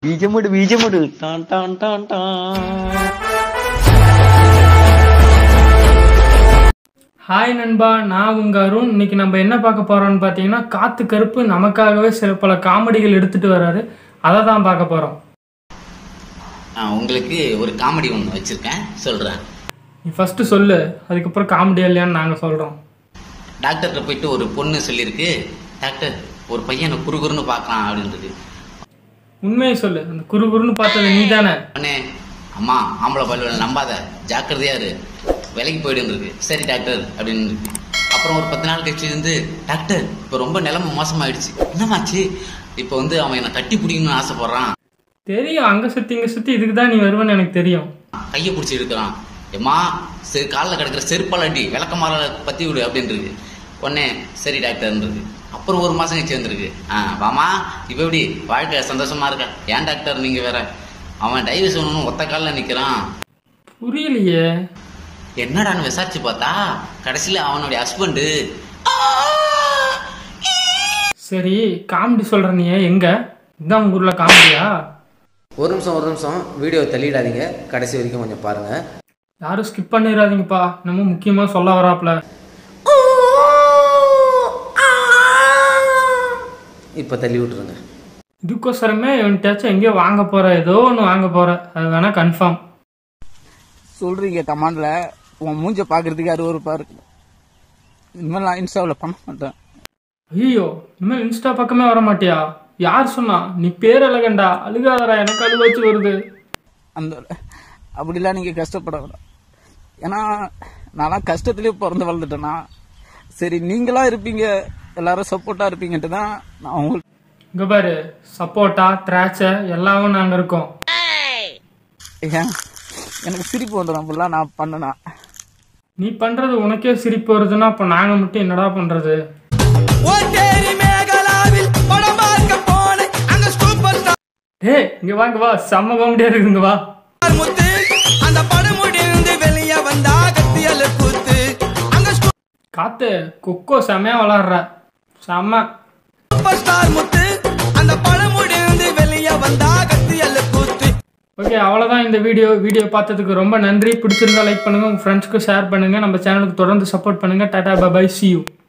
ബീജമിട് ബീജമിട് ടാൻ ടാൻ ടാൻ ടാൻ ஹாய் நண்பா நான் உங்க அருண் இன்னைக்கு நம்ம என்ன பார்க்க போறோம்னு பார்த்தீங்கன்னா காத்து கருப்பு நமக்காகவே சில பல காமெடிகள் எடுத்துட்டு வராரு அதை தான் பார்க்க போறோம் நான் உங்களுக்கு ஒரு காமெடி ஒன்று வச்சுருக்கேன் சொல்கிறேன் நீ ஃபர்ஸ்ட் சொல்லு அதுக்கப்புறம் காமெடி இல்லையான்னு நாங்கள் சொல்றோம் டாக்டர்கிட்ட போயிட்டு ஒரு பொண்ணு சொல்லியிருக்கு டாக்டர் ஒரு பையனை குறுகுறுன்னு பார்க்கலாம் அப்படின்றது உண்மையை சொல்லு அந்த குறு குறுன்னு பார்த்தது நீ தானே உடனே அம்மா ஆம்பளை பல்லுவலை நம்பாத ஜாக்கிரதையா இரு வேலைக்கு போயிடுன்னு இருக்கு சரி டாக்டர் அப்படின்னு இருக்கு அப்புறம் ஒரு பத்து நாள் கழிச்சு இருந்து டாக்டர் இப்போ ரொம்ப நிலைமை மோசமாயிடுச்சு என்னமாச்சு இப்போ வந்து அவன் என்னை கட்டி பிடிக்கணும்னு ஆசைப்படுறான் தெரியும் அங்க சுத்தி இங்க சுத்தி இதுக்கு தான் நீ வருவேன்னு எனக்கு தெரியும் கையை பிடிச்சி இழுக்கிறான் எம்மா சரி காலில் கிடக்கிற செருப்பால் அடி விளக்கமாற பற்றி விடு அப்படின்னு இருக்கு உடனே சரி டாக்டர்ன்றது அப்புறம் ஒரு மாதம் கழிச்சு வந்திருக்கு ஆ வாமா இப்போ எப்படி வாழ்க்கை சந்தோஷமா இருக்கா ஏன் டாக்டர் நீங்கள் வேற அவன் டைவர்ஸ் ஒன்று ஒத்த காலில் நிற்கிறான் புரியலையே என்னடான்னு விசாரிச்சு பார்த்தா கடைசியில் அவனுடைய ஹஸ்பண்டு சரி காமெடி சொல்ற நீ எங்க இதான் உங்க ஊர்ல காமெடியா ஒரு நிமிஷம் ஒரு நிமிஷம் வீடியோ தள்ளிடாதீங்க கடைசி வரைக்கும் கொஞ்சம் பாருங்க யாரும் ஸ்கிப் பண்ணிடாதீங்கப்பா நம்ம முக்கியமா சொல்ல வராப்ல இப்போ தள்ளி விட்டுருங்க இதுக்கோசரமே இவன்ட்டாச்சும் எங்கேயோ வாங்க போற ஏதோ ஒன்று வாங்க போற அது வேணா கன்ஃபார்ம் சொல்றீங்க கமாண்ட்ல உன் மூஞ்ச பாக்குறதுக்கு அருவருப்பா இருக்கு இனிமேல் நான் இன்ஸ்டாவில் பண்ண மாட்டேன் ஐயோ இனிமேல் இன்ஸ்டா பக்கமே வர மாட்டியா யார் சொன்னா நீ பேர் அழகண்டா அழுகாதடா எனக்கு அழுகாச்சு வருது அந்த அப்படிலாம் நீங்க கஷ்டப்பட வேண்டாம் ஏன்னா நான்லாம் கஷ்டத்துலேயே பிறந்து வளர்ந்துட்டேன்னா சரி நீங்களா இருப்பீங்க எல்லாரும் சப்போர்ட்டா இருப்பீங்கன்ட்டு தான் நான் உங்களுக்கு இங்க பாரு சப்போட்டா திராட்சை எல்லாமும் நாங்க இருக்கோம் ஏன் எனக்கு சிரிப்பு வந்துடும் அப்படிலாம் நான் பண்ணனா நீ பண்றது உனக்கே சிரிப்பு வருதுன்னா அப்ப நாங்க மட்டும் என்னடா பண்றது டேய் இங்க வாங்க வா செம்ம காமெடியா இருக்குங்க வா அந்த படம் முடிந்து வெளியே வந்தா கத்தியல கூத்து அங்க காத்து கொக்கோ செமையா விளாடுற செம்ம சூப்பர் ஸ்டார் முத்து அந்த படம் முடிந்து வெளியே வந்தா கத்தியல கூத்து ஓகே அவ்வளோதான் இந்த வீடியோ வீடியோ பார்த்ததுக்கு ரொம்ப நன்றி பிடிச்சிருந்தா லைக் பண்ணுங்க உங்க ஃப்ரெண்ட்ஸ்க்கு ஷேர் பண்ணுங்க நம்ம சேனலுக்கு தொடர்ந்து சப்போர்ட் பண்ணுங்க டாடா பபாய் சி யூ